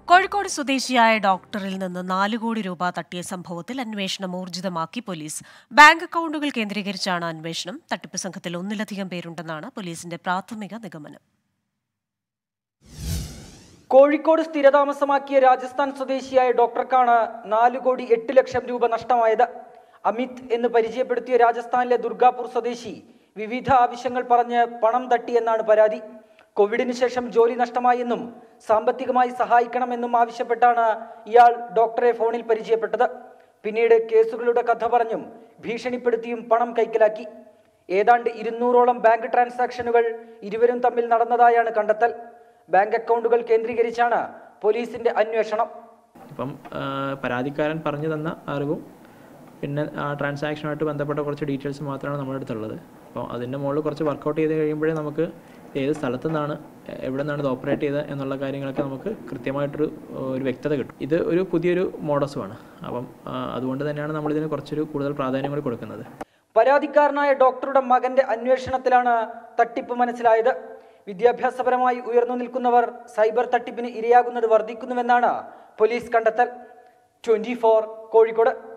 കോഴിക്കോട് സ്വദേശിയായ ഡോക്ടറിൽ നിന്ന് നാല് കോടി രൂപ തട്ടിയ സംഭവത്തിൽ അന്വേഷണം ഊർജിതമാക്കി പോലീസ് ബാങ്ക് അക്കൗണ്ടുകൾ കേന്ദ്രീകരിച്ചാണ് അന്വേഷണം തട്ടിപ്പ് സംഘത്തിൽ ഒന്നിലധികം പേരുണ്ടെന്നാണ് പോലീസിന്റെ പ്രാഥമിക നിഗമനം കോഴിക്കോട് സ്ഥിരതാമസമാക്കിയ രാജസ്ഥാൻ സ്വദേശിയായ ഡോക്ടർക്കാണ് നാല് കോടി എട്ട് ലക്ഷം രൂപ നഷ്ടമായത് അമിത് എന്ന് പരിചയപ്പെടുത്തിയ രാജസ്ഥാനിലെ ദുർഗാപൂർ സ്വദേശി വിവിധ ആവശ്യങ്ങൾ പറഞ്ഞ് പണം തട്ടിയെന്നാണ് പരാതി കോവിഡിന് ശേഷം ജോലി നഷ്ടമായെന്നും സാമ്പത്തികമായി സഹായിക്കണമെന്നും ആവശ്യപ്പെട്ടാണ് ഇയാൾ ഡോക്ടറെ ഫോണിൽ പരിചയപ്പെട്ടത് പിന്നീട് കേസുകളുടെ കഥ പറഞ്ഞും ഭീഷണിപ്പെടുത്തിയും പണം കൈക്കലാക്കി ഏതാണ്ട് ഇരുന്നൂറോളം ബാങ്ക് ട്രാൻസാക്ഷനുകൾ ഇരുവരും തമ്മിൽ നടന്നതായാണ് കണ്ടെത്തൽ ബാങ്ക് അക്കൗണ്ടുകൾ കേന്ദ്രീകരിച്ചാണ് പോലീസിന്റെ അന്വേഷണം ഇപ്പം ആ, പരാതിക്കാരൻ പറഞ്ഞു തന്ന അറിവും പിന്നെ ആ ട്രാൻസാക്ഷനുമായിട്ട് ബന്ധപ്പെട്ട കുറച്ച് ഡീറ്റെയിൽസ് മാത്രമാണ് നമ്മുടെ അടുത്തുള്ളത് അപ്പോൾ അതിൻ്റെ മുകളിൽ കുറച്ച് വർക്കൗട്ട് ചെയ്ത് കഴിയുമ്പോഴേ നമുക്ക് ഏത് സ്ഥലത്തു നിന്നാണ് എ- എവിടെ നിന്നാണ് ഇത് ഓപ്പറേറ്റ് ചെയ്തത് എന്നുള്ള കാര്യങ്ങളൊക്കെ നമുക്ക് കൃത്യമായിട്ടൊരു ഒരു വ്യക്തത കിട്ടും ഇത് ഒരു പുതിയൊരു മോഡസുമാണ് അപ്പം ആ, അതുകൊണ്ട് തന്നെയാണ് നമ്മളിതിന് കുറച്ചൊരു കൂടുതൽ പ്രാധാന്യം കൂടി കൊടുക്കുന്നത് പരാതിക്കാരനായ ഡോക്ടറുടെ മകന്റെ അന്വേഷണത്തിലാണ് തട്ടിപ്പ് മനസ്സിലായത് വിദ്യാഭ്യാസപരമായി ഉയർന്നു നിൽക്കുന്നവർ സൈബർ തട്ടിപ്പിന് ഇരയാകുന്നത് വർദ്ധിക്കുന്നുവെന്നാണ് പോലീസ് കണ്ടെത്തൽ ട്വന്റി കോഴിക്കോട്